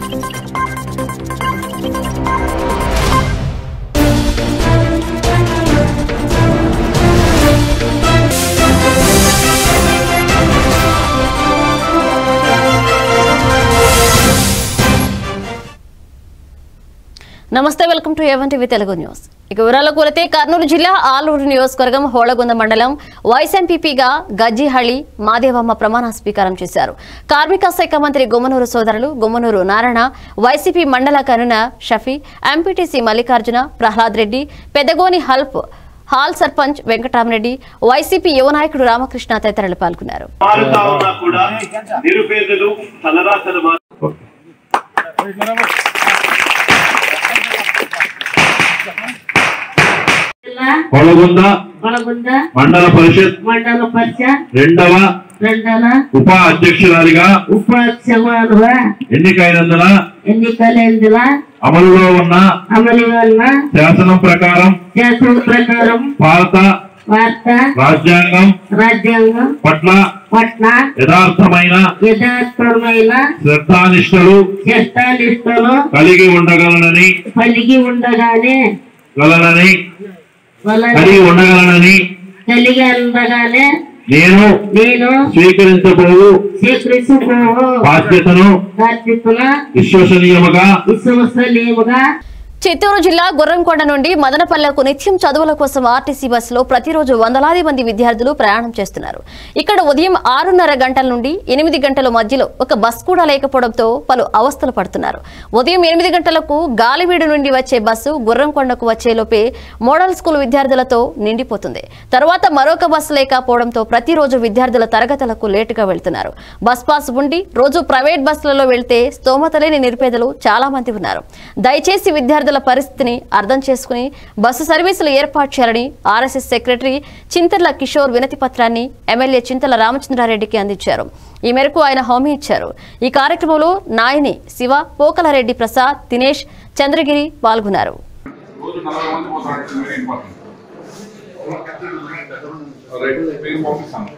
నమస్తే welcome to A one TV Telugu news ఇక వివరాలకు వెళితే కర్నూలు జిల్లా ఆలూరు నియోజకవర్గం హోళగొంద మండలం వైస్ ఎంపీపీగా గజ్జిహళ్లి మాదేవమ్మ ప్రమాణ స్వీకారం చేశారు కార్మిక శాఖ మంత్రి గుమ్మనూరు సోదరులు గుమ్మనూరు నారాయణ వైసీపీ మండల కన్వీనర్ షఫీ ఎంపీటీసీ మల్లికార్జున ప్రహ్లాద్ రెడ్డి పెదగోని హల్ప్ హాల్ సర్పంచ్ వెంకటరామరెడ్డి వైసీపీ యువ నాయకుడు రామకృష్ణ తదితరులు పాల్గొన్నారు మారుతా ఉన్నా కూడా నిరుపేదలు తలరాతలు మా జిల్లా కొలగొంద కొలగుంద మండల పరిషత్ మండల పరిషత్ రెండవ రెండవ ఉప అధ్యక్షురాలిగా ఉపాధ్యక్షులుగా ఎన్నికైనందున ఎన్నికలేందుల అమలులో ఉన్న అమలు వల్ల శాసనం ప్రకారం శాసన ప్రకారం భారత వార్త రాజ్యాంగం రాజ్యాంగం పట్ల పట్ల యథార్థమైన యథార్థమైన శ్రద్ధానిష్టలు చట్టాలిష్టలు కలిగి ఉండగలనని కలిగి ఉండగానే గలనని వలన కలిగి ఉండగలనని కలిగి ఉండగానే నేను నేను స్వీకరించబోవు స్వీకరించుకోవు బాధ్యతను బాధ్యతల విశ్వసనీయముగా విశ్వసనీయముగా చిత్తూరు జిల్లా గుర్రంకొండ నుండి మదనపల్లెకు నిత్యం చదువుల కోసం ఆర్టీసీ బస్సులో ప్రతిరోజు వందలాది మంది విద్యార్థులు ప్రయాణం చేస్తున్నారు ఇక్కడ ఉదయం ఆరున్నర గంటల నుండి ఎనిమిది గంటల మధ్యలో ఒక బస్ కూడా లేకపోవడంతో పలు అవస్థలు పడుతున్నారు ఉదయం ఎనిమిది గంటలకు గాలివీడు నుండి వచ్చే బస్సు గుర్రంకొండకు వచ్చేలోపే మోడల్ స్కూల్ విద్యార్థులతో నిండిపోతుంది తర్వాత మరొక బస్సు లేకపోవడంతో ప్రతిరోజు విద్యార్థుల తరగతులకు లేటుగా వెళ్తున్నారు బస్ పాస్ ఉండి రోజు ప్రైవేట్ బస్సులలో వెళ్తే స్తోమత లేని నిరుపేదలు చాలా మంది ఉన్నారు దయచేసి విద్యార్థుల పరిస్థితిని అర్థం చేసుకుని బస్సు సర్వీసులు ఏర్పాటు చేయాలని ఆర్ఎస్ఎస్ సెక్రటరీ చింతర్ల కిషోర్ వినతి పత్రాన్ని ఎమ్మెల్యే చింతల రామచంద్రారెడ్డికి అందించారు ఈ మేరకు ఆయన హామీ ఇచ్చారు ఈ కార్యక్రమంలో నాయని శివ పోకలరెడ్డి ప్రసాద్ దినేష్ చంద్రగిరి పాల్గొన్నారు రోజు నలభై మంది పోతారు ఇట్స్ వెరీ ఇంపార్టెంట్ రైట్ పేరు పంపిస్తాను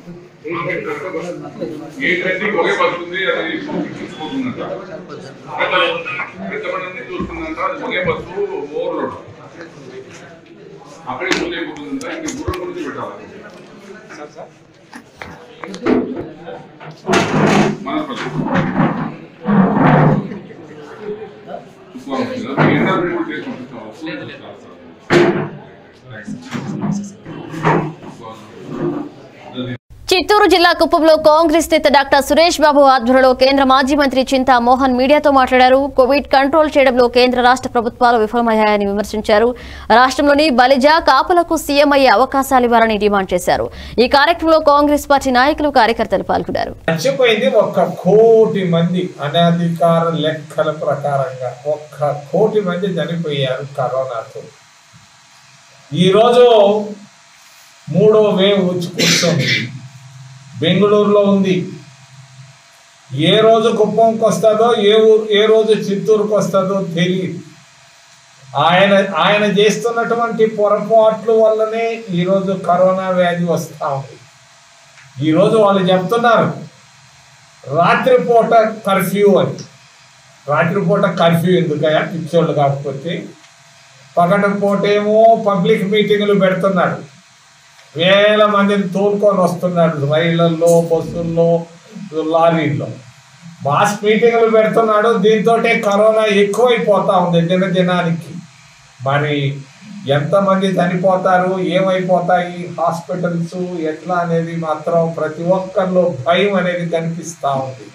ఎయిట్ ట్వంటీకి ఒకే బస్ ఉంది అది తీసుకుపోతుందంట పెద్దపడి చూస్తుందంట అది ఒకే బస్సు ఓవర్లోడ్ అక్కడే ముందు అయిపోతుందంట ఇంక దూరం గురించి పెట్టాలి మనపల్లి ఏంటంటే కూడా చేసి పంపిస్తాం చిత్తూరు జిల్లా కుప్పంలో కాంగ్రెస్ నేత డాక్టర్ సురేష్ బాబు ఆధ్వర్యంలో కేంద్ర మాజీ మంత్రి చింతా మోహన్ మీడియాతో మాట్లాడారు కోవిడ్ కంట్రోల్ చేయడంలో కేంద్ర రాష్ట్ర ప్రభుత్వాలు విఫలమయ్యాయని విమర్శించారు రాష్ట్రంలోని బలిజ కాపులకు సీఎం అయ్యే అవకాశాలు ఇవ్వాలని డిమాండ్ చేశారు ఈ కార్యక్రమంలో కాంగ్రెస్ పార్టీ నాయకులు కార్యకర్తలు పాల్గొన్నారు చచ్చిపోయింది ఒక్క కోటి మంది అనధికార లెక్కల ప్రకారంగా ఒక్క కోటి మంది చనిపోయారు కరోనాతో ఈరోజు మూడో వేవ్ వచ్చి కూర్చొని బెంగళూరులో ఉంది ఏ రోజు కుప్పంకి వస్తుందో ఏ ఊరు ఏ రోజు చిత్తూరుకు వస్తుందో తెలియదు ఆయన ఆయన చేస్తున్నటువంటి పొరపాట్లు వల్లనే ఈరోజు కరోనా వ్యాధి వస్తూ ఉంది ఈరోజు వాళ్ళు చెప్తున్నారు రాత్రిపూట కర్ఫ్యూ అని రాత్రిపూట కర్ఫ్యూ ఎందుకయ్యా పిచ్చోళ్ళు కాకపోతే పగటిపూట ఏమో పబ్లిక్ మీటింగులు పెడుతున్నాడు వేల మందిని తోలుకొని వస్తున్నాడు రైళ్లలో బస్సుల్లో లారీల్లో మాస్ మీటింగులు పెడుతున్నాడు దీంతో కరోనా ఎక్కువైపోతా ఉంది దినదినానికి మరి ఎంతమంది చనిపోతారు ఏమైపోతాయి హాస్పిటల్స్ ఎట్లా అనేది మాత్రం ప్రతి ఒక్కరిలో భయం అనేది కనిపిస్తా ఉంది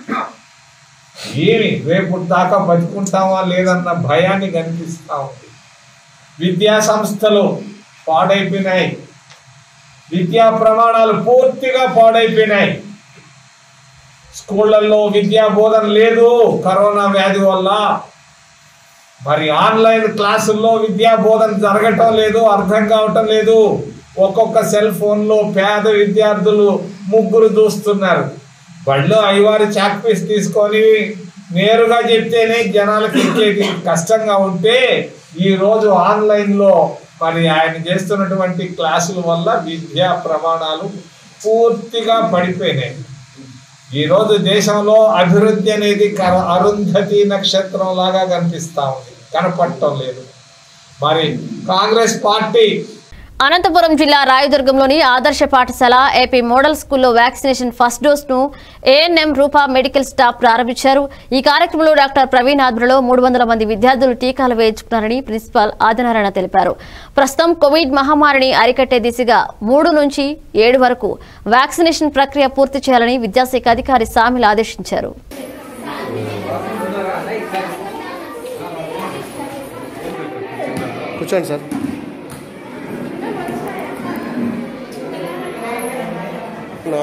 ఏమి రేపు దాకా బతుకుంటామా లేదన్న భయాన్ని కనిపిస్తా ఉంది విద్యా సంస్థలు పాడైపోయినాయి విద్యా ప్రమాణాలు పూర్తిగా పాడైపోయినాయి స్కూళ్ళల్లో విద్యా బోధన లేదు కరోనా వ్యాధి వల్ల మరి ఆన్లైన్ క్లాసుల్లో విద్యా బోధన జరగటం లేదు అర్థం కావటం లేదు ఒక్కొక్క సెల్ ఫోన్లో పేద విద్యార్థులు ముగ్గురు చూస్తున్నారు బడిలో ఐవారు చాక్ పీస్ తీసుకొని నేరుగా చెప్తేనే జనాలకు ఎక్కేది కష్టంగా ఉంటే ఈ రోజు ఆన్లైన్లో మరి ఆయన చేస్తున్నటువంటి క్లాసుల వల్ల విద్యా ప్రమాణాలు పూర్తిగా పడిపోయినాయి ఈరోజు దేశంలో అభివృద్ధి అనేది కర- అరుంధతి నక్షత్రం లాగా కనిపిస్తా ఉంది కనపడటం లేదు మరి కాంగ్రెస్ పార్టీ అనంతపురం జిల్లా రాయదుర్గంలోని ఆదర్శ పాఠశాల ఏపీ మోడల్ స్కూల్లో వ్యాక్సినేషన్ ఫస్ట్ డోస్ ను ఏఎన్ఎం రూపా మెడికల్ స్టాఫ్ ప్రారంభించారు ఈ కార్యక్రమంలో డాక్టర్ ప్రవీణ్ ఆధ్వర్యంలో మూడు వందల మంది విద్యార్థులు టీకాలు వేయించుకున్నారని ప్రిన్సిపాల్ ఆదినారాయణ తెలిపారు ప్రస్తుతం కోవిడ్ మహమ్మారిని అరికట్టే దిశగా మూడు నుంచి ఏడు వరకు వ్యాక్సినేషన్ ప్రక్రియ పూర్తి చేయాలని విద్యాశాఖ అధికారి సామిల్ ఆదేశించారు కూర్చోండి సార్ నా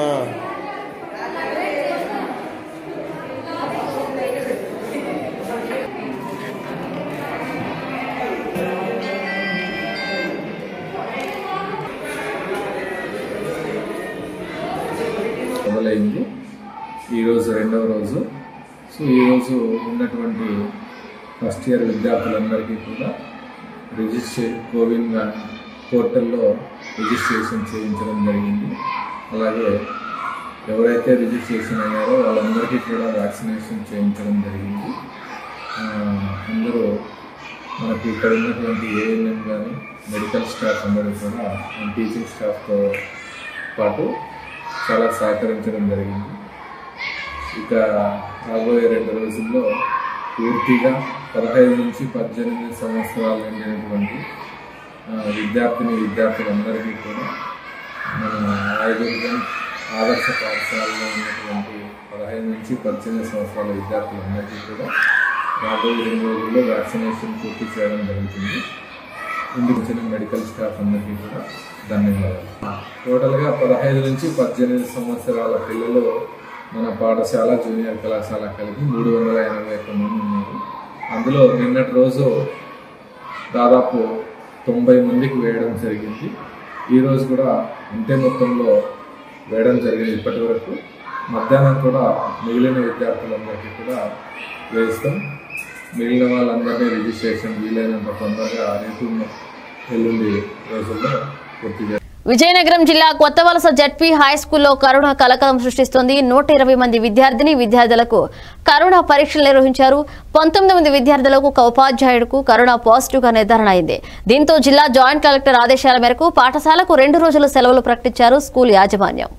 మొదలైంది ఈరోజు రెండవ రోజు సో ఈరోజు ఉన్నటువంటి ఫస్ట్ ఇయర్ విద్యార్థులందరికీ కూడా రిజిస్ట్రే కోవిన్ పోర్టల్లో రిజిస్ట్రేషన్ చేయించడం జరిగింది అలాగే ఎవరైతే రిజిస్ట్రేషన్ అయ్యారో వాళ్ళందరికీ కూడా వ్యాక్సినేషన్ చేయించడం జరిగింది ఆ, అందరూ మనకి ఇక్కడ ఉన్నటువంటి ఏఎన్ఎం కానీ మెడికల్ స్టాఫ్ అందరూ కూడా టీచింగ్ స్టాఫ్తో పాటు చాలా సహకరించడం జరిగింది ఇక రాబోయే రెండు రోజుల్లో పూర్తిగా పదహైదు నుంచి పద్దెనిమిది సంవత్సరాలు నిండినటువంటి ఆ, విద్యార్థిని విద్యార్థులందరికీ కూడా మన రాయదుర్గం ఆదర్శ పాఠశాలలో ఉన్నటువంటి పదహైదు నుంచి పద్దెనిమిది సంవత్సరాల విద్యార్థులందరికీ కూడా రాబోయే రెండు రోజుల్లో వ్యాక్సినేషన్ పూర్తి చేయడం జరుగుతుంది ఇందుకు వచ్చిన మెడికల్ స్టాఫ్ అందరికీ కూడా ధన్యవాదాలు టోటల్గా పదహైదు నుంచి పద్దెనిమిది సంవత్సరాల పిల్లలు మన పాఠశాల జూనియర్ కళాశాల కలిపి మూడు వందల ఎనభై ఒక్క మంది ఉన్నారు అందులో నిన్నటి రోజు దాదాపు తొంభై మందికి వేయడం జరిగింది ఈరోజు కూడా అంతే మొత్తంలో వేయడం జరిగింది ఇప్పటి వరకు మధ్యాహ్నం కూడా మిగిలిన విద్యార్థులందరికీ కూడా వేస్తాం మిగిలిన వాళ్ళందరినీ రిజిస్ట్రేషన్ వీలైనంత తొందరగా రేపు ఎల్లుండి రోజుల్లో పూర్తి చేస్తాం విజయనగరం జిల్లా కొత్త వలస జడ్పీ హై స్కూల్లో కరోనా కలకలం సృష్టిస్తోంది నూట ఇరవై మంది విద్యార్థిని విద్యార్థులకు కరోనా పరీక్షలు నిర్వహించారు పంతొమ్మిది మంది విద్యార్థులకు ఒక ఉపాధ్యాయుడుకు కరోనా పాజిటివ్ గా నిర్ధారణ అయింది దీంతో జిల్లా జాయింట్ కలెక్టర్ ఆదేశాల మేరకు పాఠశాలకు రెండు రోజులు సెలవులు ప్రకటించారు స్కూల్ యాజమాన్యం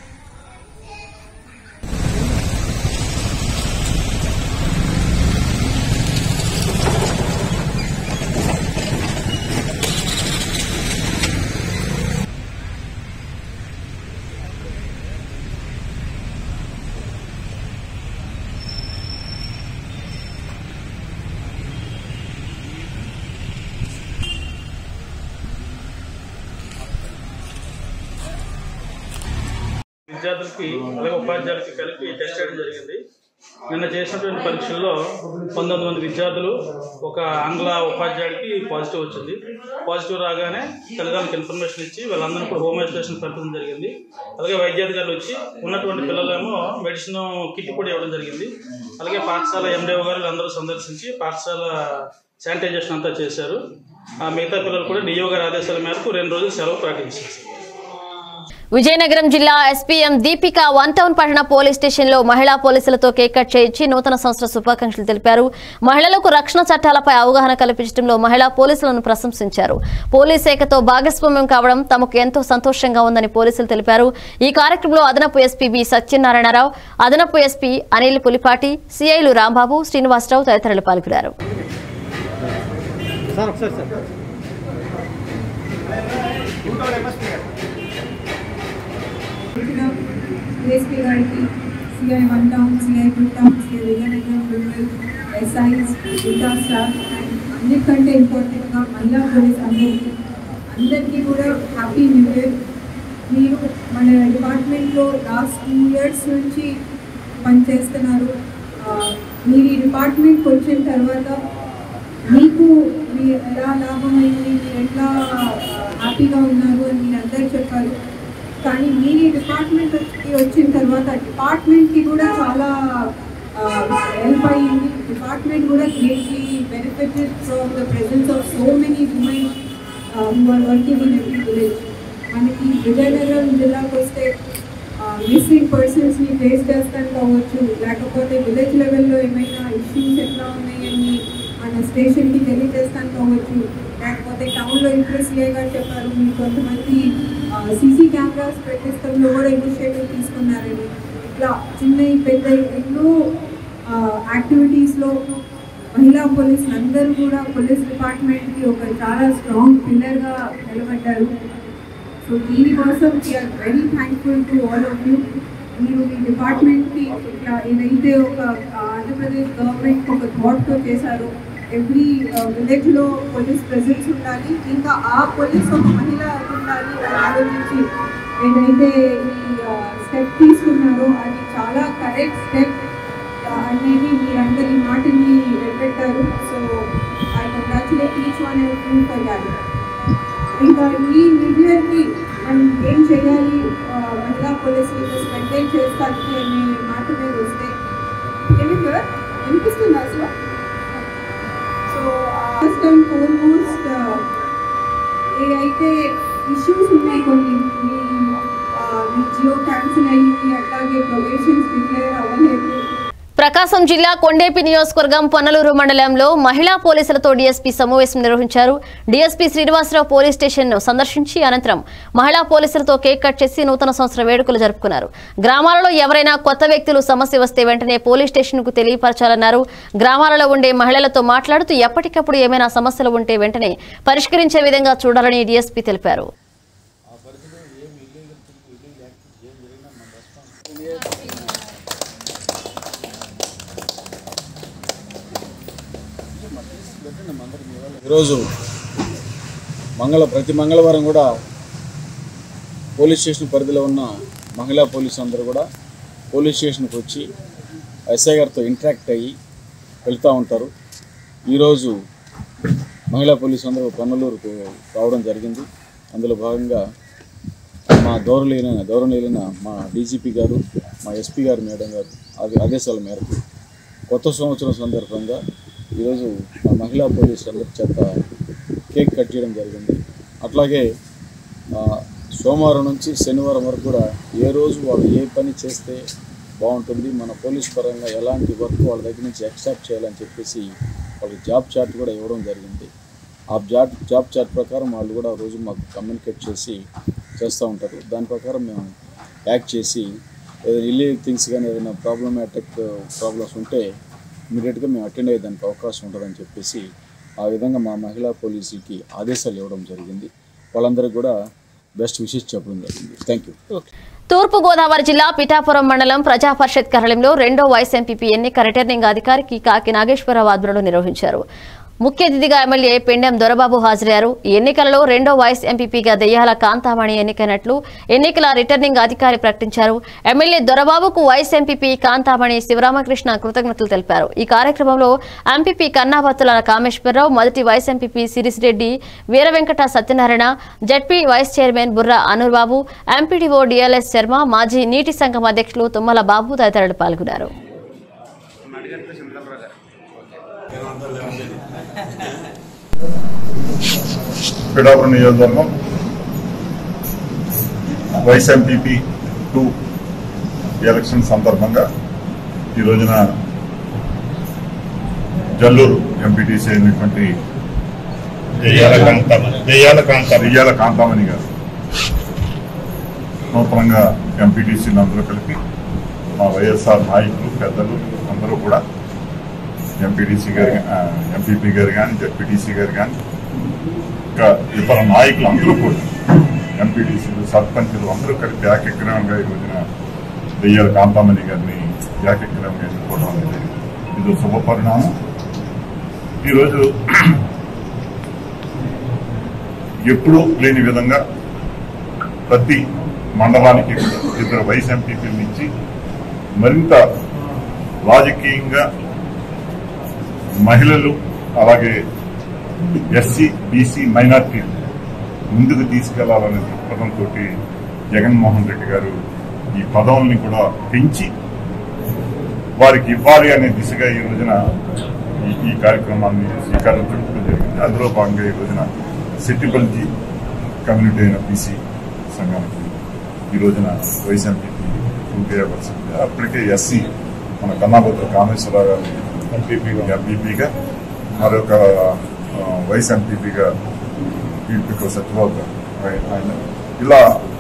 విద్యార్థులకి అలాగే ఉపాధ్యాయులకి కలిపి టెస్ట్ చేయడం జరిగింది నిన్న చేసినటువంటి పరీక్షల్లో పంతొమ్మిది మంది విద్యార్థులు ఒక ఆంగ్ల ఉపాధ్యాయుడికి పాజిటివ్ వచ్చింది పాజిటివ్ రాగానే తల్లిదండ్రులకు ఇన్ఫర్మేషన్ ఇచ్చి వాళ్ళందరినీ కూడా హోమ్ ఐసోలేషన్ పంపించడం జరిగింది అలాగే వైద్యాధికారులు వచ్చి ఉన్నటువంటి పిల్లలేమో మెడిసిన్ కిట్ కూడా ఇవ్వడం జరిగింది అలాగే పాఠశాల ఎండిఓ గారు అందరూ సందర్శించి పాఠశాల శానిటైజేషన్ అంతా చేశారు ఆ మిగతా పిల్లలు కూడా డిఓ గారి ఆదేశాల మేరకు రెండు రోజులు సెలవు ప్రకటించారు విజయనగరం జిల్లా ఎస్పీఎం దీపిక వన్ టౌన్ పట్టణ పోలీస్ స్టేషన్ లో మహిళా పోలీసులతో కేక్ కట్ చేయించి నూతన సంవత్సర శుభాకాంక్షలు తెలిపారు మహిళలకు రక్షణ చట్టాలపై అవగాహన కల్పించడంలో మహిళా పోలీసులను ప్రశంసించారు పోలీస్ శాఖతో భాగస్వామ్యం కావడం తమకు ఎంతో సంతోషంగా ఉందని పోలీసులు తెలిపారు ఈ కార్యక్రమంలో అదనపు ఎస్పీ బి సత్యనారాయణరావు అదనపు ఎస్పీ అనిల్ పులిపాటి సిఐలు రాంబాబు శ్రీనివాసరావు తదితరులు పాల్గొన్నారు సార్ ఒకసారి సార్ డిఎస్పీ గారికి CI one town CI two town CI Vizianagaram rural SIs మిగతా స్టాఫ్ అండ్ అన్నిటికంటే ఇంపార్టెంట్గా మహిళా పోలీస్ అందరికీ అందరికీ కూడా హ్యాపీ న్యూ ఇయర్ మీరు మన డిపార్ట్మెంట్లో లాస్ట్ టూ ఇయర్స్ నుంచి పనిచేస్తున్నారు ఆ, మీరు ఈ డిపార్ట్మెంట్కి వచ్చిన తర్వాత మీకు మీ ఎలా లాభమైంది మీరు ఎట్లా హ్యాపీగా ఉన్నారు అని మీరు అందరు చెప్పారు కానీ మీరు ఈ డిపార్ట్మెంట్కి వచ్చిన తర్వాత డిపార్ట్మెంట్కి కూడా చాలా హెల్ప్ అయ్యింది డిపార్ట్మెంట్ కూడా greatly benefited from the presence of so many women who are working in every village మనకి విజయనగరం జిల్లాకు వస్తే ఆ, మిస్సింగ్ పర్సన్స్ని ఫేస్ చేస్తాను కావచ్చు లేకపోతే విలేజ్ లెవెల్లో ఏమైనా ఇష్యూస్ ఎట్లా ఉన్నాయని మన స్టేషన్కి తెలియజేస్తాను కావచ్చు లేకపోతే టౌన్లో ఇంట్రెస్ట్ లేగా చెప్పారు మీరు కొంతమంది సీసీ కెమెరాస్ పెట్టిస్తంలో కూడా ఇనిషియేటివ్ తీసుకున్నారని ఇట్లా చిన్న పెద్ద ఎన్నో యాక్టివిటీస్లో మహిళా పోలీసులు అందరూ కూడా పోలీస్ డిపార్ట్మెంట్కి ఒక చాలా స్ట్రాంగ్ పిల్లర్గా నిలబడ్డారు సో దీనికోసం we are very thankful to all of you మీరు మీ డిపార్ట్మెంట్కి ఇట్లా ఏదైతే ఒక ఆంధ్రప్రదేశ్ గవర్నమెంట్ ఒక థాట్తో చేశారో ఎవ్రీ విలేజ్లో పోలీస్ ప్రెజెన్స్ ఉండాలి ఇంకా ఆ పోలీస్ ఒక మహిళ ఉండాలి అని ఆలోచించి ఏదైతే ఈ స్టెప్ తీసుకున్నారో అది చాలా కరెక్ట్ స్టెప్ అనేది మీరందరి మాటని నిలబెట్టారు so I congratulate each one of you for that ఇంకా ఈ మీడియాకి మనం ఏం చేయాలి ఆ, మహిళా పోలీస్ లీడర్స్ మెయింటైన్ చేస్తానికి అనే మాట మీద వస్తే ఏమి సార్ వినిపిస్తుందా అసలు సో ఫస్ట్ టైం ఫోర్మోస్ట్ ఏదైతే ఇష్యూస్ ఉన్నాయి కొన్ని మీ ఆ, మీ జియో క్యాన్సిల్ అయ్యింది అట్లాగే ప్రొబేషన్స్ డిక్లేర్ అవ్వలేదు ప్రకాశం జిల్లా కొండేపి నియోజకవర్గం పొన్నలూరు మండలంలో మహిళా పోలీసులతో డీఎస్పీ సమావేశం నిర్వహించారు డీఎస్పీ శ్రీనివాసరావు పోలీస్ స్టేషన్ ను సందర్శించి అనంతరం మహిళా పోలీసులతో కేక్ కట్ చేసి నూతన సంవత్సర వేడుకలు జరుపుకున్నారు గ్రామాలలో ఎవరైనా కొత్త వ్యక్తులు సమస్య వస్తే వెంటనే పోలీస్ స్టేషన్ కు తెలియపరచాలన్నారు గ్రామాలలో ఉండే మహిళలతో మాట్లాడుతూ ఎప్పటికప్పుడు ఏమైనా సమస్యలు ఉంటే వెంటనే పరిష్కరించే విధంగా చూడాలని డీఎస్పీ తెలిపారు ఈరోజు మంగళ ప్రతి మంగళవారం కూడా పోలీస్ స్టేషన్ పరిధిలో ఉన్న మహిళా పోలీసు అందరూ కూడా పోలీస్ స్టేషన్కి వచ్చి ఎస్ఐ గారితో ఇంటరాక్ట్ అయ్యి వెళ్తూ ఉంటారు ఈరోజు మహిళా పోలీసు అందరూ పన్నలూరుకు రావడం జరిగింది అందులో భాగంగా మా గౌరవలీన గౌరవనీయులైన మా డీజీపీ గారు మా ఎస్పీ గారు మేడం గారు అది ఆదేశాల మేరకు కొత్త సంవత్సరం సందర్భంగా ఈరోజు మా మహిళా పోలీసులు అందరి చేత కేక్ కట్ చేయడం జరిగింది అట్లాగే ఆ, సోమవారం నుంచి శనివారం వరకు కూడా ఏ రోజు వాళ్ళు ఏ పని చేస్తే బాగుంటుంది మన పోలీస్ పరంగా ఎలాంటి వర్క్ వాళ్ళ దగ్గర నుంచి యాక్సెప్ట్ చేయాలని చెప్పేసి వాళ్ళకి జాబ్ చార్ట్ కూడా ఇవ్వడం జరిగింది ఆ జాబ్ జాబ్ చార్ట్ ప్రకారం వాళ్ళు కూడా రోజు మాకు కమ్యూనికేట్ చేసి చేస్తూ ఉంటారు దాని ప్రకారం మేము యాక్ట్ చేసి ఏదైనా ఇల్లీగల్ థింగ్స్ కానీ ఏదైనా ప్రాబ్లమాటిక్ ప్రాబ్లమ్స్ ఉంటే ఇమీడియట్గా మేము అటెండ్ అయ్యేదానికి అవకాశం ఉంటుందని చెప్పేసి ఆ విధంగా మా మహిళా పోలీసులకి ఆదేశాలు ఇవ్వడం జరిగింది వాళ్ళందరికీ కూడా బెస్ట్ విషెస్ చెప్పడం జరిగింది థ్యాంక్ యూ తూర్పు గోదావరి జిల్లా పిఠాపురం మండలం ప్రజా పరిషత్ కార్యాలయంలో రెండో వైస్ ఎంపీపీ ఎన్నిక రిటర్నింగ్ అధికారికి కాకి నాగేశ్వరరావు ఆధ్వర్యంలో నిర్వహించారు ముఖ్య అతిథిగా ఎమ్మెల్యే పెండెం దొరబాబు హాజరయ్యారు ఈ ఎన్నికలలో రెండో వైస్ ఎంపీపీగా దెయ్యాల కాంతామణి ఎన్నికైనట్లు ఎన్నికల రిటర్నింగ్ అధికారి ప్రకటించారు ఎమ్మెల్యే దొరబాబుకు వైస్ ఎంపీపీ కాంతామణి శివరామకృష్ణ కృతజ్ఞతలు తెలిపారు ఈ కార్యక్రమంలో ఎంపీపీ కన్నావత్తుల కామేశ్వరరావు మొదటి vice MPP Sirisireddy Veeravenkata Satyanarayana ZP vice chairman Burra Anurbabu MPDO DLS Sharma మాజీ నీటి సంఘం అధ్యక్షులు తుమ్మల బాబు తదితరులు పాల్గొన్నారు పిఠాపురం నియోజకవర్గం వైస్ ఎంపీపీ టూ ఎలక్షన్ సందర్భంగా ఈ రోజున జల్లూరు ఎంపీటీసీ అయినటువంటి దెయ్యాల కాంతామణి గారు నూతనంగా ఎంపీటీసీలు అందరూ కలిపి మా వైఎస్ఆర్ నాయకులు పెద్దలు అందరూ కూడా ఎంపీటీసీ గారు ఎంపీపీ గారు కానీ జడ్పీటీసీ గారు కానీ ఇంకా ఇతర నాయకులు అందరూ కూడా ఎంపీటీసీలు సర్పంచులు అందరూ కలిపి ఏకగ్రహంగా ఈ రోజున దెయ్యాల కాంతామణి గారిని ఏకగ్రహంగా ఎన్నుకోవడం అనేది ఇది ఒక శుభ పరిణామం ఈరోజు ఎప్పుడూ లేని విధంగా ప్రతి మండలానికి కూడా ఇద్దరు వైస్ ఎంపీపీల నుంచి మరింత రాజకీయంగా మహిళలు అలాగే ఎస్సీ బీసీ మైనార్టీలు ముందుకు తీసుకెళ్లాలనే దృక్పథంతో జగన్మోహన్ రెడ్డి గారు ఈ పదవుల్ని కూడా పెంచి వారికి ఇవ్వాలి అనే దిశగా ఈ రోజున ఈ- ఈ కార్యక్రమాన్ని శ్రీకారం చుట్టడం జరిగింది అందులో భాగంగా ఈ రోజున సిట్టిబల్జీ కమ్యూనిటీ అయిన బీసీ సంఘానికి ఈ రోజున వైస్ ఎంపీ టూ ఇయర్స్ అప్పటికే ఎస్సీ మన కన్నాభద్ర కామేశ్వరరావు గారిని ఎంపీపీగా ఎంపీపీగా మరొక ఆ, వైస్ ఎంపీపీగా ఎంపీపీ సత్యబాబు గారు ఆయన- ఆయన ఇలా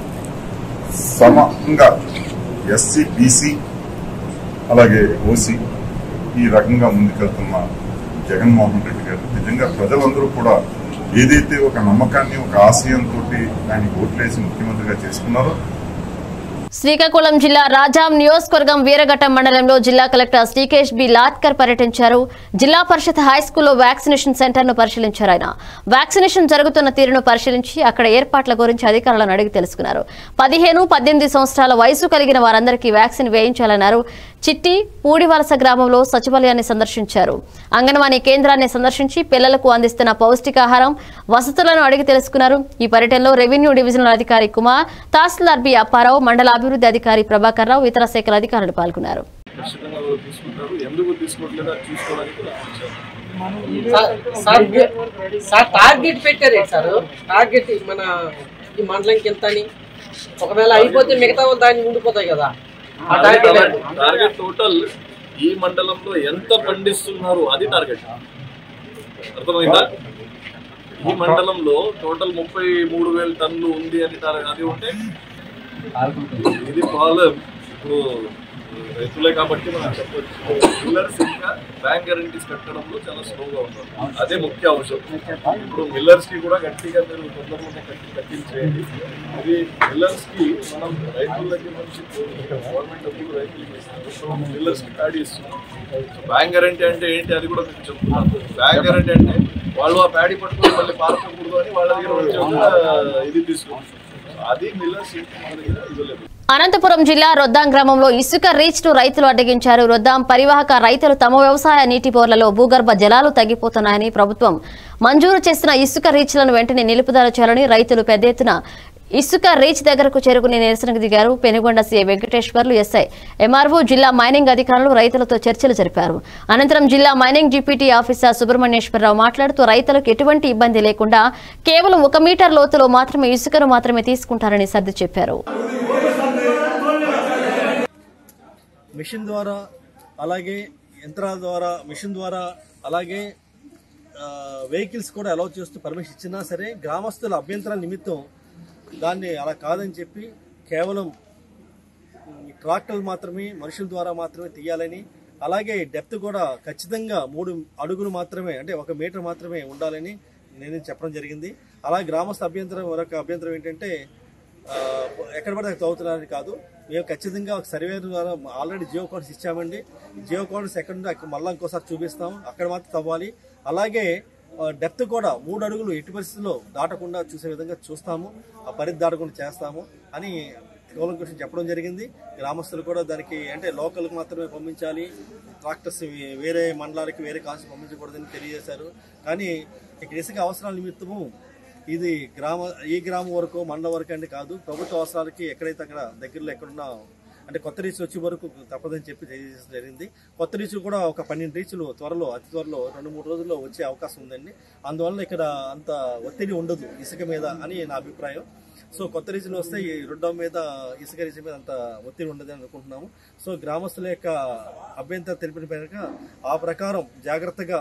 సమంగా ఎస్సీ బీసీ అలాగే ఓసీ ఈ రకంగా ముందుకెళ్తున్న జగన్మోహన్ రెడ్డి గారు నిజంగా ప్రజలందరూ కూడా ఏదైతే ఒక నమ్మకాన్ని ఒక ఆశయంతో ఆయనకి ఓట్లేసి ముఖ్యమంత్రిగా చేసుకున్నారో శ్రీకాకుళం జిల్లా రాజాం నియోజకవర్గం వీరఘట్టం మండలంలో జిల్లా కలెక్టర్ శ్రీకేష్ బి లాట్కర్ పర్యటించారు జిల్లా పరిషత్ హై స్కూల్లో వ్యాక్సినేషన్ సెంటర్ ను పరిశీలించారు ఆయన వ్యాక్సినేషన్ జరుగుతున్న తీరును పరిశీలించి అక్కడ ఏర్పాట్ల గురించి అధికారులను అడిగి తెలుసుకున్నారు పదిహేను పద్దెనిమిది సంవత్సరాల వయసు కలిగిన వారందరికీ వ్యాక్సిన్ వేయించాలన్నారు చిట్టి పూడివలస గ్రామంలో సచివాలయాన్ని సందర్శించారు అంగన్వాడీ కేంద్రాన్ని సందర్శించి పిల్లలకు అందిస్తున్న పౌష్టికాహారం వసతులను అడిగి తెలుసుకున్నారు ఈ పర్యటనలో రెవెన్యూ డివిజనల్ అధికారి కుమార్ తహసీల్దార్ బి అప్పారావు మండల అభివృద్ధి అధికారి ప్రభాకర్ రావు ఇతర శాఖల అధికారులు పాల్గొన్నారు ఖచ్చితంగా వాళ్ళు తీసుకుంటారు ఎందుకు తీసుకోవట్లేదో అది చూసుకోవడానికి కూడా వచ్చారు. సార్ సార్ టార్గెట్ పెట్టారు సార్ టార్గెట్ మన ఈ మండలంకి ఎంత అని ఒకవేళ అయిపోతే మిగతా వాళ్ళు దాన్ని ఉండిపోతాయి కదా ఆ టార్గెట్ టార్గెట్ టార్గెట్ టోటల్ ఈ మండలంలో ఎంత పండిస్తున్నారు అది టార్గెట్ అర్థమైందా ఈ మండలంలో టోటల్ ముప్పై మూడు వేల టన్నులు ఉంది అని టార్గెట్ అది ఉంటే ఇది ప్రాబ్లం ఇప్పుడు రైతులే కాబట్టి మనం చెప్పొచ్చు మిల్లర్స్ ఇంకా బ్యాంక్ గ్యారంటీస్ కట్టడంలో చాలా స్లోగా ఉన్నారు అదే ముఖ్య అవసరం ఇప్పుడు మిల్లర్స్ కి కూడా గట్టిగా మీరు తొందరలోనే కట్టి కట్టించేయండి ఇది మిల్లర్స్ కి మనం రైతుల దగ్గర నుంచి గవర్నమెంట్ డబ్బులు రైతులకి ఇస్తాం మిల్లర్స్ కి ప్యాడీ ఇస్తున్నాం బ్యాంక్ గ్యారంటీ అంటే ఏంటి అది కూడా మీకు చెప్తున్నాను బ్యాంక్ గ్యారంటీ అంటే వాళ్ళు ఆ ప్యాడీ పట్టుకొని మళ్ళీ పారకూడదు అని వాళ్ళ దగ్గర వచ్చే ఒక ఇది తీసుకుంటారు అది మిల్లర్స్ మన దగ్గర ఇవ్వలేదు అనంతపురం జిల్లా రొద్దాం గ్రామంలో ఇసుక రీచ్ ను రైతులు అడ్డగించారు రొద్దాం పరివాహక రైతులు తమ వ్యవసాయ నీటి బోర్లలో భూగర్భ జలాలు తగ్గిపోతున్నాయని ప్రభుత్వం మంజూరు చేసిన ఇసుక రీచ్లను వెంటనే నిలుపుదల చేయాలని రైతులు పెద్ద ఎత్తున ఇసుక రీచ్ దగ్గరకు చేరుకుని నిరసనకు దిగారు Penugonda CI Venkateswarlu SI MRO జిల్లా మైనింగ్ అధికారులు రైతులతో చర్చలు జరిపారు అనంతరం జిల్లా మైనింగ్ డిప్యూటీ ఆఫీసర్ సుబ్రహ్మణ్యేశ్వరరావు మాట్లాడుతూ రైతులకు ఎటువంటి ఇబ్బంది లేకుండా కేవలం ఒక మీటర్ లోతులో మాత్రమే ఇసుకను మాత్రమే తీసుకుంటారని సర్ది చెప్పారు మిషన్ ద్వారా అలాగే యంత్రాల ద్వారా మిషన్ ద్వారా అలాగే వెహికల్స్ కూడా అలౌ చేస్తూ పర్మిషన్ ఇచ్చినా సరే గ్రామస్తుల అభ్యంతరాల నిమిత్తం దాన్ని అలా కాదని చెప్పి కేవలం ఉమ్, ట్రాక్టర్లు మాత్రమే మనుషుల ద్వారా మాత్రమే తీయాలని అలాగే డెప్త్ కూడా ఖచ్చితంగా మూడు అడుగులు మాత్రమే అంటే ఒక మీటర్ మాత్రమే ఉండాలని నేను చెప్పడం జరిగింది అలా గ్రామస్థ అభ్యంతరం మరొక అభ్యంతరం ఏంటంటే ఆ, ఎక్కడ పడితే అక్కడ తవ్వుతున్నారని కాదు మేము ఖచ్చితంగా ఒక సర్వే ద్వారా ఆల్రెడీ జియో కోడ్స్ ఇచ్చామండి జియో కోడ్స్ ఎక్కడ ఉంటే అక్కడ మళ్ళీ ఇంకోసారి చూపిస్తాం అక్కడ మాత్రం తవ్వాలి అలాగే డెప్త్ కూడా మూడు అడుగులు ఎట్టి పరిస్థితుల్లో దాటకుండా చూసే విధంగా చూస్తాము ఆ పరిధి దాటకుండా చేస్తాము అని కేవలం క్వశ్చన్ చెప్పడం జరిగింది గ్రామస్తులు కూడా దానికి అంటే లోకల్కి మాత్రమే పంపించాలి ట్రాక్టర్స్ వేరే మండలాలకి వేరే కాల్సి పంపించకూడదని తెలియజేశారు కానీ ఇక్కడ ఇసుక అవసరాల నిమిత్తము ఇది గ్రామ ఈ గ్రామం వరకు మండలం వరకు అంటే కాదు ప్రభుత్వ అవసరాలకి ఎక్కడైతే అక్కడ దగ్గరలో ఎక్కడున్నా అంటే కొత్త రీచ్ వచ్చే వరకు తప్పదని చెప్పి తెలియజేయడం జరిగింది కొత్త రీచ్ కూడా ఒక పన్నెండు రీచ్లు త్వరలో అతి త్వరలో రెండు మూడు రోజుల్లో వచ్చే అవకాశం ఉందండి అందువల్ల ఇక్కడ అంత ఒత్తిడి ఉండదు ఇసుక మీద అని నా అభిప్రాయం సో కొత్త రీచ్లు వస్తే ఈ రెండవ మీద ఇసుక రీచ్ మీద అంత ఒత్తిడి ఉండదు అని అనుకుంటున్నాము సో గ్రామస్తుల యొక్క అభ్యంతరం తెలిపిన మేరకు ఆ ప్రకారం జాగ్రత్తగా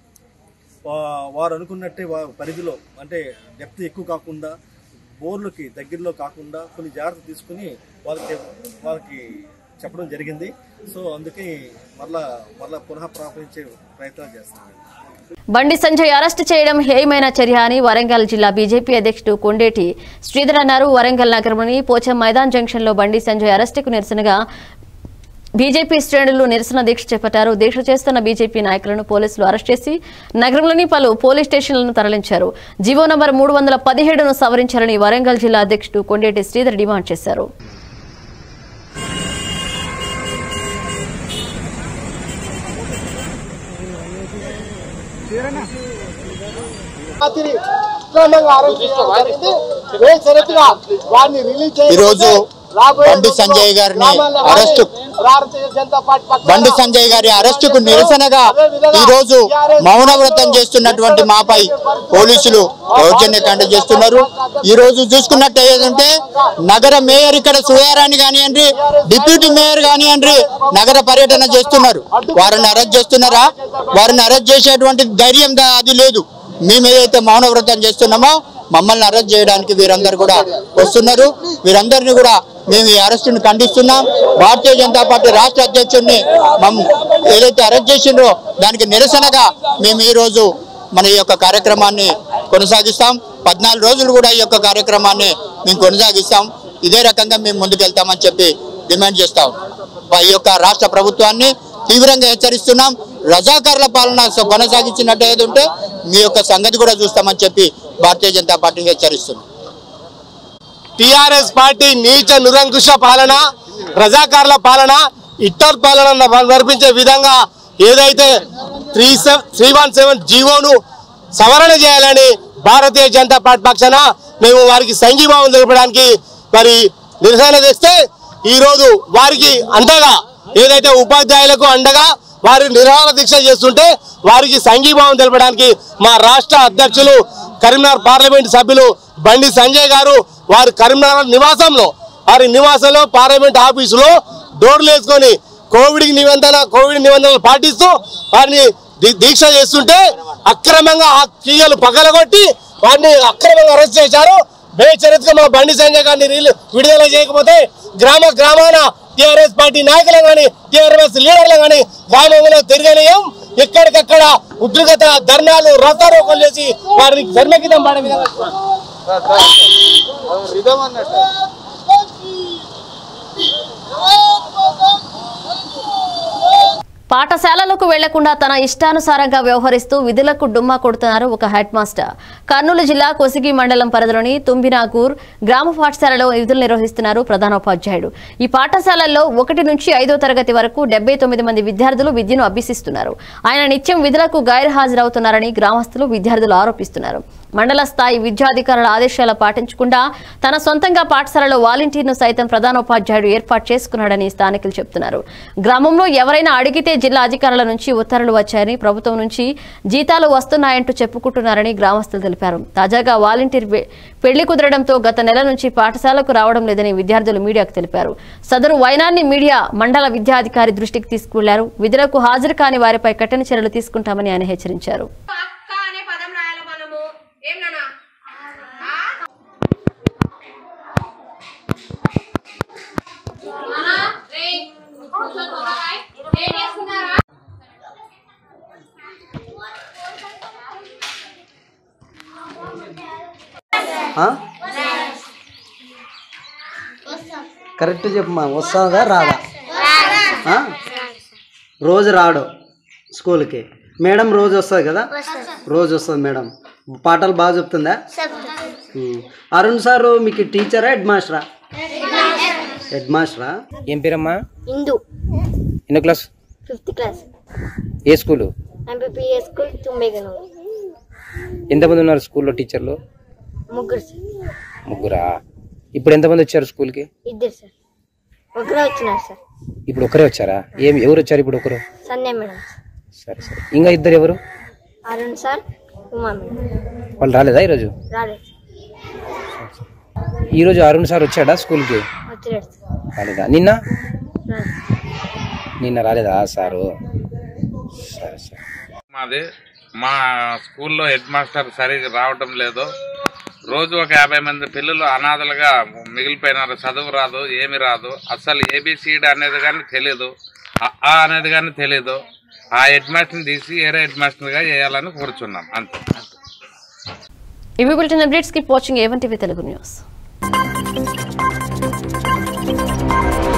వా- వారు అనుకున్నట్టే వారి పరిధిలో అంటే డెప్త్ ఎక్కువ కాకుండా బోర్లకి దగ్గరలో కాకుండా కొన్ని జాగ్రత్తలు తీసుకుని వాళ్ళకి వాళ్ళకి చెప్పడం జరిగింది సో అందుకే మరలా మరలా పునః ప్రారంభించే ప్రయత్నాలు చేస్తున్నాం బండి సంజయ్ అరెస్ట్ చేయడం హేయమైన చర్య అని వరంగల్ జిల్లా బీజేపీ అధ్యక్షుడు కొండేటి శ్రీధర్ అన్నారు వరంగల్ నగరంలోని పోచం మైదాన్ జంక్షన్ లో బండి సంజయ్ అరెస్టుకు నిరసనగా బీజేపీ శ్రేణులు నిరసన దీక్ష చేపట్టారు దీక్ష చేస్తున్న బీజేపీ నాయకులను పోలీసులు అరెస్ట్ చేసి నగరంలోని పలు పోలీస్ స్టేషన్లను తరలించారు జీవో నంబర్ మూడు వందల పదిహేడును సవరించాలని వరంగల్ జిల్లా అధ్యక్షుడు కొండేటి శ్రీధర్ డిమాండ్ చేశారు ఈరోజు బండి సంజయ్ గారిని అరెస్ట్ భారతీయ జనతా పార్టీ పక్షాన బండి సంజయ్ గారి అరెస్టుకు నిరసనగా ఈ రోజు మౌన వ్రతం చేస్తున్నటువంటి మాపై పోలీసులు దౌర్జన్యకాండ చేస్తున్నారు ఈ రోజు చూసుకున్నట్టు ఏదంటే నగర మేయర్ ఇక్కడ సుయారాణి కానివ్వండి డిప్యూటీ మేయర్ కానివ్వండి నగర పర్యటన చేస్తున్నారు వారిని అరెస్ట్ చేస్తున్నారా వారిని అరెస్ట్ చేసేటువంటి ధైర్యం దా- అది లేదు మేము ఏదైతే మౌన వ్రతం చేస్తున్నామో మమ్మల్ని అరెస్ట్ చేయడానికి వీరందరూ కూడా వస్తున్నారు వీరందరినీ కూడా మేము ఈ అరెస్టును ఖండిస్తున్నాం భారతీయ జనతా పార్టీ రాష్ట్ర అధ్యక్షుడిని మమ్ ఏదైతే అరెస్ట్ చేసిండ్రో దానికి నిరసనగా మేము ఈ రోజు మన ఈ యొక్క కార్యక్రమాన్ని కొనసాగిస్తాం పద్నాలుగు రోజులు కూడా ఈ యొక్క కార్యక్రమాన్ని మేము కొనసాగిస్తాం ఇదే రకంగా మేము ముందుకెళ్తామని చెప్పి డిమాండ్ చేస్తాం ఈ యొక్క రాష్ట్ర ప్రభుత్వాన్ని తీవ్రంగా హెచ్చరిస్తున్నాం రజాకారుల పాలన స- కొనసాగించినట్టు ఏది ఉంటే మీ యొక్క సంగతి కూడా చూస్తామని చెప్పి భారతీయ జనతా పార్టీ హెచ్చరిస్తుంది టిఆర్ఎస్ పార్టీ నీచ నిరంకుశ పాలన ప్రజాకారుల పాలన ఇట్టర్ పాలన నడిపించే విధంగా ఏదైతే త్రీ త్రీ వన్ సెవెన్ జీవోను సవరణ చేయాలని భారతీయ జనతా పార్టీ పక్షాన మేము వారికి సంఘీభావం తెలపడానికి మరి నిరసన తెస్తే ఈరోజు వారికి అండగా ఏదైతే ఉపాధ్యాయులకు అండగా వారి నిరాహార దీక్ష చేస్తుంటే వారికి సంఘీభావం తెలపడానికి మా రాష్ట్ర అధ్యక్షులు కరీంనగర్ పార్లమెంట్ సభ్యులు బండి సంజయ్ గారు వారి కరీంనగర్ నివాసంలో వారి నివాసంలో పార్లమెంట్ ఆఫీసులో డోర్లు వేసుకొని కోవిడ్ నిబంధన కోవిడ్ నిబంధనలు పాటిస్తూ వారిని దీ- దీక్ష చేస్తుంటే అక్రమంగా ఆ కీయలు పగలగొట్టి వారిని అక్రమంగా అరెస్ట్ చేశారు బేచరిత్గా మా బండి సంజయ్ గారిని రిలీజ్ విడుదల చేయకపోతే గ్రామ గ్రామాన టిఆర్ఎస్ పార్టీ నాయకులు కానీ టిఆర్ఎస్ లీడర్లు కానీ గ్రామంలో తిరగలేం ఎక్కడికక్కడ ఉద్రిగత ధర్నాలు రథారోకలు చేసి వారిని ధర్మగీతం పాడే విధంగా పాఠశాలలకు వెళ్లకుండా తన ఇష్టానుసారంగా వ్యవహరిస్తూ విధులకు డుమ్మా కొడుతున్నారు ఒక హెడ్ మాస్టర్ కర్నూలు జిల్లా కొసిగి మండలం పరిధిలోని తుంబినాగూర్ గ్రామ పాఠశాలలో విధులు నిర్వహిస్తున్నారు ప్రధానోపాధ్యాయుడు ఈ పాఠశాలల్లో ఒకటి నుంచి ఐదో తరగతి వరకు డెబ్బై తొమ్మిది మంది విద్యార్థులు విద్యను అభ్యసిస్తున్నారు ఆయన నిత్యం విధులకు గైర్హాజరవుతున్నారని గ్రామస్తులు విద్యార్థులు ఆరోపిస్తున్నారు మండల స్థాయి విద్యాధికారుల ఆదేశాలు పాటించకుండా తన సొంతంగా పాఠశాలలో వాలంటీర్ను సైతం ప్రధానోపాధ్యాయుడు ఏర్పాటు చేసుకున్నాడని స్థానికులు చెబుతున్నారు గ్రామంలో ఎవరైనా అడిగితే జిల్లా అధికారుల నుంచి ఉత్తర్వులు వచ్చాయని ప్రభుత్వం నుంచి జీతాలు వస్తున్నాయంటూ చెప్పుకుంటున్నారని గ్రామస్తులు తెలిపారు తాజాగా వాలంటీర్ పె- పెళ్లి కుదరడంతో గత నెల నుంచి పాఠశాలకు రావడం లేదని విద్యార్థులు మీడియాకు తెలిపారు సదరు వైనాన్ని మీడియా మండల విద్యాధికారి దృష్టికి తీసుకువెళ్లారు విధులకు హాజరు కాని వారిపై కఠిన చర్యలు తీసుకుంటామని ఆయన హెచ్చరించారు కరెక్ట్ చెప్పమ్మా వస్తుందా రాదా ఆ? రోజు రాడు స్కూల్కి మేడం రోజు వస్తుంది కదా రోజు వస్తుంది మేడం పాటలు బాగా చెప్తుందా ఉమ్. అరుణ్ సార్ మీకు టీచరా హెడ్ మాస్టరా హెడ్ మాస్టరా ఏం పేరమ్మా ఇందు ఎన్నో క్లాస్ ఫిఫ్త్ క్లాస్ ఏ స్కూలు ఎంపీపీఎస్ స్కూల్ తుంబేగనూరు ఎంతమంది ఉన్నారు స్కూల్లో టీచర్లు ముగ్గురు సార్ ముగ్గురా ఇప్పుడు ఎంతమంది వచ్చారు స్కూల్కి ఇద్దరు సార్ ఒకరే వచ్చినారు సార్ ఇప్పుడు ఒకరే వచ్చారా ఏం ఎవరు వచ్చారు ఇప్పుడు ఒకరు సంధ్య మేడం సరే సరే ఇంకా ఇద్దరు ఎవరు అరుణ్ సార్ ఉమా మేడం వాళ్ళు రాలేదా ఈరోజు రాలేదు ఈరోజు అరుణ్ సార్ వచ్చాడా స్కూల్కి వచ్చాడు సార్ రాలేదా నిన్న రాలేదు నిన్న రాలేదా సారు సరే సరే మాది మా స్కూల్లో హెడ్ మాస్టర్ సరిగ్గా రావటం లేదు రోజు ఒక యాభై మంది పిల్లలు అనాథలుగా మిగిలిపోయినారు చదువు రాదు ఏమి రాదు అసలు ఏబిసిడి అనేది కానీ తెలియదు అ, ఆ అనేది కానీ తెలియదు ఆ హెడ్ మాస్టర్ని తీసి వేరే హెడ్ మాస్టర్గా చేయాలని కోరుచున్నాం అంతే ఇవి bulletin updates keep watching A one TV Telugu news